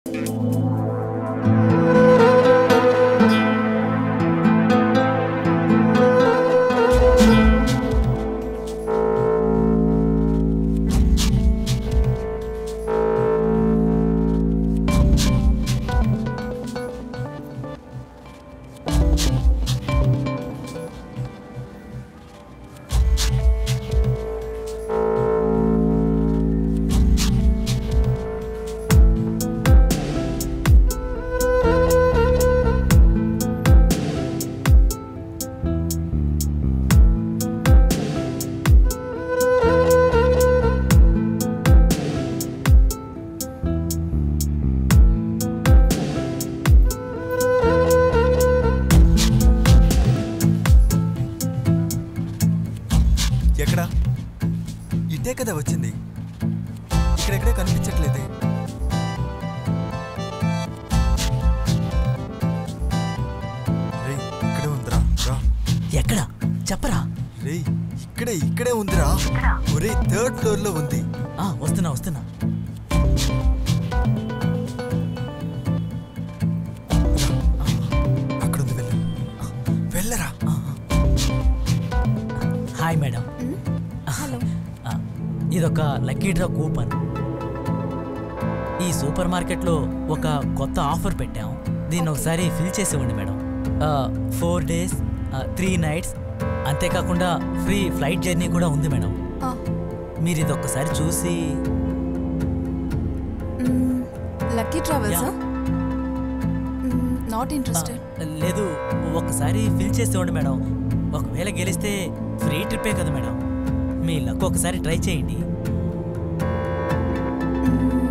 ఎక్కడా ఇటే కదా వచ్చింది ఇక్కడెక్కడే కనిపించట్లేదే రే ఇక్కడే ఉందిరా రా ఎక్కడ చెప్పరా రే ఇక్కడే ఇక్కడే ఉందిరా ఒరే థర్డ్ ఫ్లోర్ లో ఉంది ఆ, వస్తున్నా వస్తున్నా అక్కడ ఉంది వెళ్ళు ఆ, వెళ్ళరా హాయ్ మేడం హలో ఆ, ఇదొక లక్కీ డ్రా కూపన్ ఈ సూపర్ మార్కెట్లో ఒక కొత్త ఆఫర్ పెట్టాం దీన్ని ఒకసారి ఫిల్ చేసి ఇవ్వండి madam four days three nights అంతేకాకుండా ఫ్రీ ఫ్లైట్ జర్నీ కూడా ఉంది మేడం మీరు ఇది ఒక్కసారి చూసి లక్కీ ట్రావెల్సా Yeah. నాట్ ఆ, ఇంట్రెస్టెడ్ లేదు ఒక్కసారి ఫిల్ చేసి ఇవ్వండి మేడం ఒకవేళ గెలిస్తే ఫ్రీ ట్రిప్పే కదా మేడం మీ లక్ ఒకసారి ట్రై చేయండి మ్మ్.